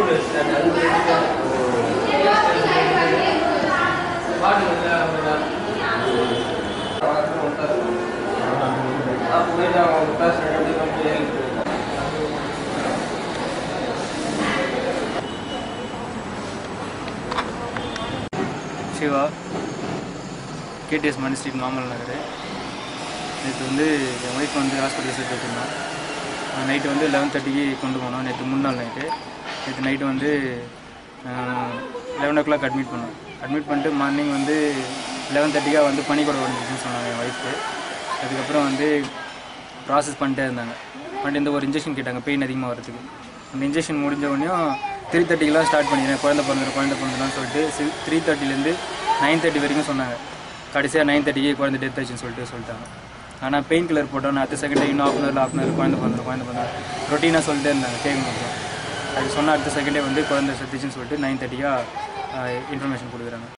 Siva KTS Mani street மாமல் நகர் நேற்று வந்து என் ஒய்ஃப் வந்து ஹாஸ்பிட்டல் சேர்த்து வச்சுருந்தோம் நைட்டு வந்து லெவன் தேர்ட்டிக்கு கொண்டு போனோம் நேற்று முன்னாள் நைட்டு நேற்று நைட்டு வந்து லெவன் ஓ கிளாக் அட்மிட் பண்ணோம் அட்மிட் பண்ணிட்டு மார்னிங் வந்து லெவன் தேர்ட்டிக்காக வந்து பனிக்கூட வந்துச்சுன்னு சொன்னாங்க என் ஒய்ஃபு அதுக்கப்புறம் வந்து ப்ராசஸ் பண்ணிட்டே இருந்தாங்க பண்ணிட்டு இந்த ஒரு இன்ஜெக்ஷன் கேட்டாங்க பெயின் அதிகமாக வரதுக்கு அந்த இன்ஜெக்ஷன் முடிஞ்ச உடனேயும் த்ரீ தேர்ட்டிக்கெலாம் ஸ்டார்ட் பண்ணிக்கிறேன் குழந்தை பிறந்துடும் குழந்தை பிறந்துடும் சொல்லிட்டு த்ரீ தேர்ட்டிலேருந்து நைன் தேர்ட்டி வரைக்கும் சொன்னாங்க கடைசியாக நைன் தேர்ட்டிக்கு குழந்தை டெத் ஆச்சுன்னு சொல்லிட்டு சொல்லிட்டாங்க ஆனால் பெயின் கில்லர் போட்டோம் அடுத்த செகண்ட் இன்னும் half an hour half an hour குழந்தை பிறந்துடும் குழந்தை பிறந்துடும் ரொட்டீனாக சொல்லிட்டே இருந்தாங்க கேட்க மாட்டோம் அது சொன்ன அடுத்த செகண்டே வந்து குழந்தை செத்துச்சுன்னு சொல்லிட்டு நைன் தேர்ட்டியாக இன்ஃபர்மேஷன் கொடுக்குறாங்க